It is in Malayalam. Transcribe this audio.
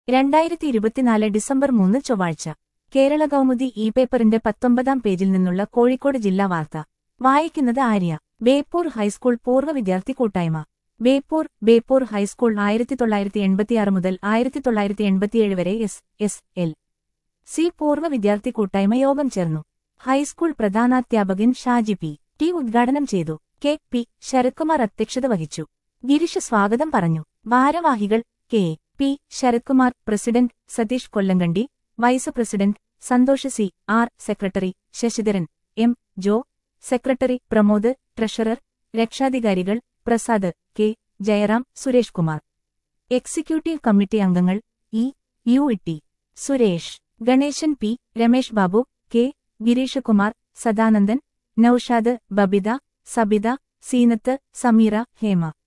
രണ്ടായിരത്തി ഇരുപത്തിനാല് ഡിസംബർ മൂന്ന് ചൊവ്വാഴ്ച കേരള കൗമുദി ഇ പേപ്പറിന്റെ പത്തൊമ്പതാം പേജിൽ നിന്നുള്ള കോഴിക്കോട് ജില്ലാ വാർത്ത വായിക്കുന്നത് ആര്യ ബേപ്പൂർ ഹൈസ്കൂൾ പൂർവ്വ വിദ്യാർത്ഥി കൂട്ടായ്മ ബേപ്പൂർ ബേപ്പൂർ ഹൈസ്കൂൾ ആയിരത്തി തൊള്ളായിരത്തി എൺപത്തിയാറ് മുതൽ ആയിരത്തി തൊള്ളായിരത്തി എൺപത്തിയേഴ് വരെ എസ് എസ് എൽ സി പൂർവ്വ വിദ്യാർത്ഥി കൂട്ടായ്മ യോഗം ചേർന്നു ഹൈസ്കൂൾ പ്രധാനാധ്യാപകൻ ഷാജി പി ടി ഉദ്ഘാടനം ചെയ്തു കെ പി ശരത്കുമാർ അധ്യക്ഷത വഹിച്ചു ഗിരീഷ് സ്വാഗതം പറഞ്ഞു ഭാരവാഹികൾ K P Sarathkumar president Satheesh Kollankandi vice president Santhosh C R secretary Sasidharan M ജോ സെക്രട്ടറി പ്രമോദ് ട്രഷറർ രക്ഷാധികാരികൾ Prasad K Jayaram Suresh Kumar executive committee അംഗങ്ങൾ E U T Suresh Ganesan P Ramesh Babu K Girish Kumar Sadanandan Naushad Babitha Sabitha Seenath Sameera Hema